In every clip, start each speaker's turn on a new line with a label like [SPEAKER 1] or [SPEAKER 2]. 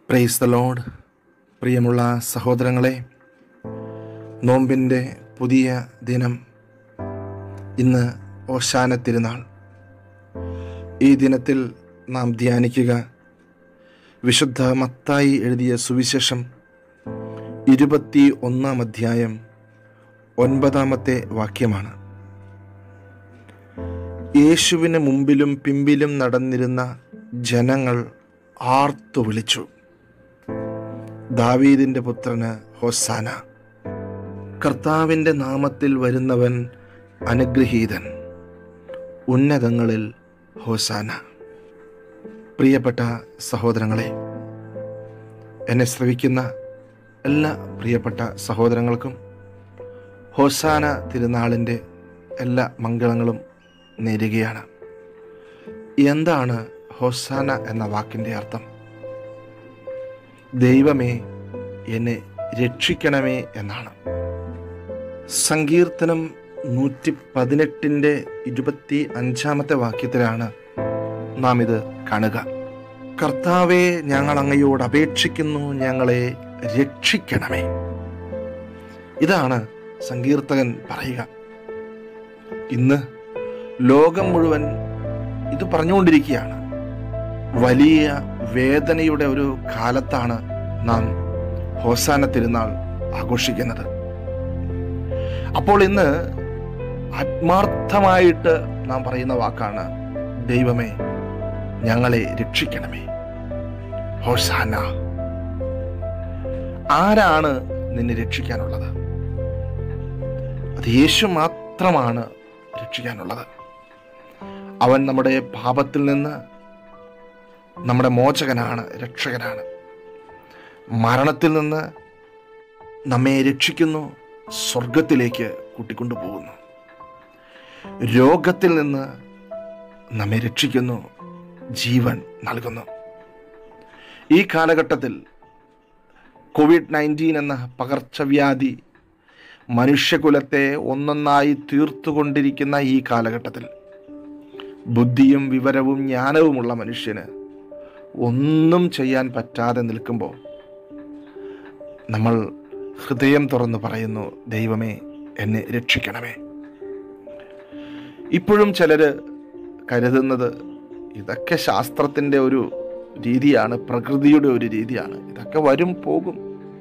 [SPEAKER 1] praise the load പ്രിയമുള്ള സഹോദരങ്ങളെ നോമ്പിൻ്റെ പുതിയ ദിനം ഇന്ന് ഓശാന തിരുനാൾ ഈ ദിനത്തിൽ നാം ധ്യാനിക്കുക വിശുദ്ധ മത്തായി എഴുതിയ സുവിശേഷം ഇരുപത്തി ഒന്നാം അധ്യായം ഒൻപതാമത്തെ വാക്യമാണ് യേശുവിന് മുമ്പിലും പിമ്പിലും നടന്നിരുന്ന ജനങ്ങൾ ആർത്തു വിളിച്ചു ദാവീദിന്റെ പുത്രന് ഹൊസാന കർത്താവിൻ്റെ നാമത്തിൽ വരുന്നവൻ അനുഗ്രഹീതൻ ഉന്നതങ്ങളിൽ ഹോസാന പ്രിയപ്പെട്ട സഹോദരങ്ങളെ എന്നെ ശ്രവിക്കുന്ന എല്ലാ പ്രിയപ്പെട്ട സഹോദരങ്ങൾക്കും ഹോസാന തിരുനാളിൻ്റെ എല്ലാ മംഗളങ്ങളും നേരുകയാണ് എന്താണ് ഹോസാന എന്ന വാക്കിൻ്റെ അർത്ഥം ദൈവമേ എന്നെ രക്ഷിക്കണമേ എന്നാണ് സങ്കീർത്തനം നൂറ്റി പതിനെട്ടിൻ്റെ ഇരുപത്തി അഞ്ചാമത്തെ വാക്യത്തിലാണ് നാം ഇത് കാണുക കർത്താവെ ഞങ്ങൾ അങ്ങയോട് അപേക്ഷിക്കുന്നു ഞങ്ങളെ രക്ഷിക്കണമേ ഇതാണ് സങ്കീർത്തകൻ പറയുക ഇന്ന് ലോകം മുഴുവൻ ഇത് പറഞ്ഞുകൊണ്ടിരിക്കുകയാണ് വലിയ വേദനയുടെ ഒരു കാലത്താണ് നാം ഹോസാന തിരുനാൾ ആഘോഷിക്കുന്നത് അപ്പോൾ ഇന്ന് ആത്മാർത്ഥമായിട്ട് നാം പറയുന്ന വാക്കാണ് ദൈവമേ ഞങ്ങളെ രക്ഷിക്കണമേ ഹോസാന ആരാണ് നിന്നെ രക്ഷിക്കാനുള്ളത് അത് യേശു മാത്രമാണ് രക്ഷിക്കാനുള്ളത് അവൻ നമ്മുടെ പാപത്തിൽ നിന്ന് നമ്മുടെ മോചകനാണ് രക്ഷകനാണ് മരണത്തിൽ നിന്ന് നമ്മെ രക്ഷിക്കുന്നു സ്വർഗത്തിലേക്ക് കൂട്ടിക്കൊണ്ടുപോകുന്നു രോഗത്തിൽ നിന്ന് നമ്മെ രക്ഷിക്കുന്നു ജീവൻ നൽകുന്നു ഈ കാലഘട്ടത്തിൽ കോവിഡ് നയൻറ്റീൻ എന്ന പകർച്ചവ്യാധി മനുഷ്യകുലത്തെ ഒന്നൊന്നായി തീർത്തുകൊണ്ടിരിക്കുന്ന ഈ കാലഘട്ടത്തിൽ ബുദ്ധിയും വിവരവും ജ്ഞാനവുമുള്ള മനുഷ്യന് ഒന്നും ചെയ്യാൻ പറ്റാതെ നിൽക്കുമ്പോൾ നമ്മൾ ഹൃദയം തുറന്ന് പറയുന്നു ദൈവമേ എന്നെ രക്ഷിക്കണമേ ഇപ്പോഴും ചിലർ കരുതുന്നത് ഇതൊക്കെ ശാസ്ത്രത്തിൻ്റെ ഒരു രീതിയാണ് പ്രകൃതിയുടെ ഒരു രീതിയാണ് ഇതൊക്കെ വരും പോകും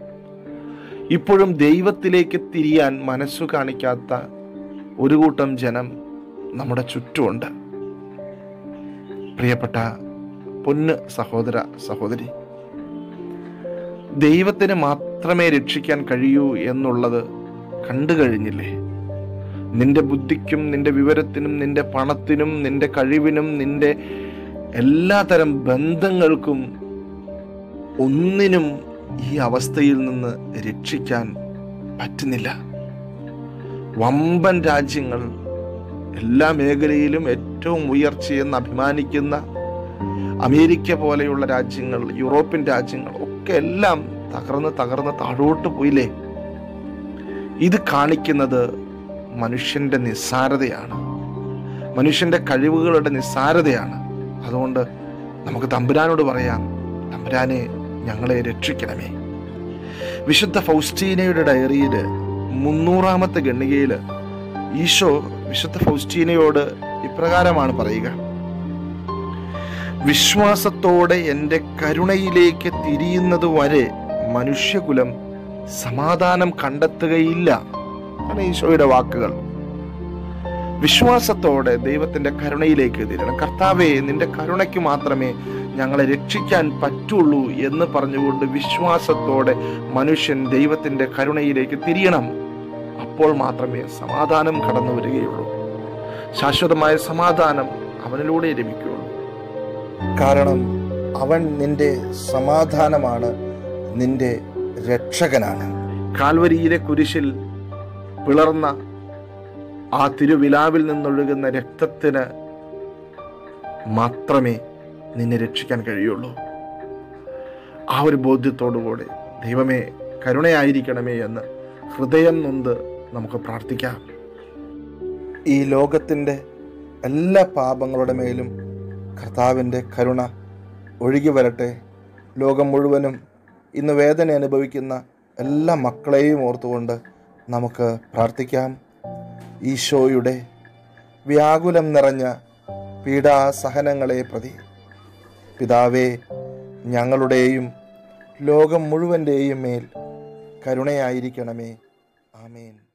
[SPEAKER 1] ഇപ്പോഴും ദൈവത്തിലേക്ക് തിരിയാൻ മനസ്സു കാണിക്കാത്ത ഒരു കൂട്ടം ജനം നമ്മുടെ ചുറ്റുമുണ്ട് പ്രിയപ്പെട്ട പൊന്ന് സഹോദര സഹോദരി ദൈവത്തിന് മാത്രമേ രക്ഷിക്കാൻ കഴിയൂ എന്നുള്ളത് കണ്ടു കഴിഞ്ഞില്ലേ നിന്റെ ബുദ്ധിക്കും നിന്റെ വിവരത്തിനും നിന്റെ പണത്തിനും നിന്റെ കഴിവിനും നിന്റെ എല്ലാതരം ബന്ധങ്ങൾക്കും ഒന്നിനും ഈ അവസ്ഥയിൽ നിന്ന് രക്ഷിക്കാൻ പറ്റുന്നില്ല വമ്പൻ രാജ്യങ്ങൾ എല്ലാ മേഖലയിലും ഏറ്റവും ഉയർച്ചയെന്ന് അഭിമാനിക്കുന്ന അമേരിക്ക പോലെയുള്ള രാജ്യങ്ങൾ യൂറോപ്യൻ രാജ്യങ്ങൾ ഒക്കെ എല്ലാം തകർന്ന് തകർന്ന് താഴോട്ട് പോയില്ലേ ഇത് കാണിക്കുന്നത് മനുഷ്യന്റെ നിസ്സാരതയാണ് മനുഷ്യന്റെ കഴിവുകളുടെ നിസ്സാരതയാണ് അതുകൊണ്ട് നമുക്ക് തമ്പുരാനോട് പറയാം തമ്പുരാനെ ഞങ്ങളെ രക്ഷിക്കണമേ വിശുദ്ധ ഫൗസ്റ്റീനയുടെ ഡയറിയിൽ മുന്നൂറാമത്തെ ഗണ്ണികയിൽ ഈശോ വിശുദ്ധ ഫൗസ്റ്റീനയോട് ഇപ്രകാരമാണ് പറയുക വിശ്വാസത്തോടെ എൻ്റെ കരുണയിലേക്ക് തിരിയുന്നത് വരെ മനുഷ്യകുലം സമാധാനം കണ്ടെത്തുകയില്ല ആണ് ഈശോയുടെ വാക്കുകൾ വിശ്വാസത്തോടെ ദൈവത്തിന്റെ കരുണയിലേക്ക് തിരണം കർത്താവെ നിന്റെ കരുണയ്ക്ക് മാത്രമേ ഞങ്ങളെ രക്ഷിക്കാൻ പറ്റുള്ളൂ എന്ന് പറഞ്ഞുകൊണ്ട് വിശ്വാസത്തോടെ മനുഷ്യൻ ദൈവത്തിന്റെ കരുണയിലേക്ക് തിരിയണം അപ്പോൾ മാത്രമേ സമാധാനം കടന്നു വരികയുള്ളൂ ശാശ്വതമായ സമാധാനം അവനിലൂടെ ലഭിക്കുകയുള്ളൂ കാരണം അവൻ നിന്റെ സമാധാനമാണ് നിന്റെ രക്ഷകനാണ് കാൽവരിയിലെ കുരിശിൽ പിളർന്ന ആ തിരുവിലാവിൽ നിന്നൊഴുകുന്ന രക്തത്തിന് മാത്രമേ നിന്നെ രക്ഷിക്കാൻ കഴിയുള്ളൂ ആ ഒരു ബോധ്യത്തോടുകൂടി ദൈവമേ കരുണയായിരിക്കണമേ എന്ന് ഹൃദയം നൊന്ത് നമുക്ക് പ്രാർത്ഥിക്കാം ഈ ലോകത്തിൻ്റെ എല്ലാ പാപങ്ങളുടെ മേലും കർത്താവിൻ്റെ കരുണ ഒഴുകി വരട്ടെ ലോകം മുഴുവനും ഇന്ന് വേദന അനുഭവിക്കുന്ന എല്ലാ മക്കളെയും ഓർത്തുകൊണ്ട് നമുക്ക് പ്രാർത്ഥിക്കാം ഈശോയുടെ വ്യാകുലം നിറഞ്ഞ പീഡാസഹനങ്ങളെ പ്രതി പിതാവേ ഞങ്ങളുടെയും ലോകം മുഴുവൻ്റെയും മേൽ കരുണയായിരിക്കണമേ ആമേൻ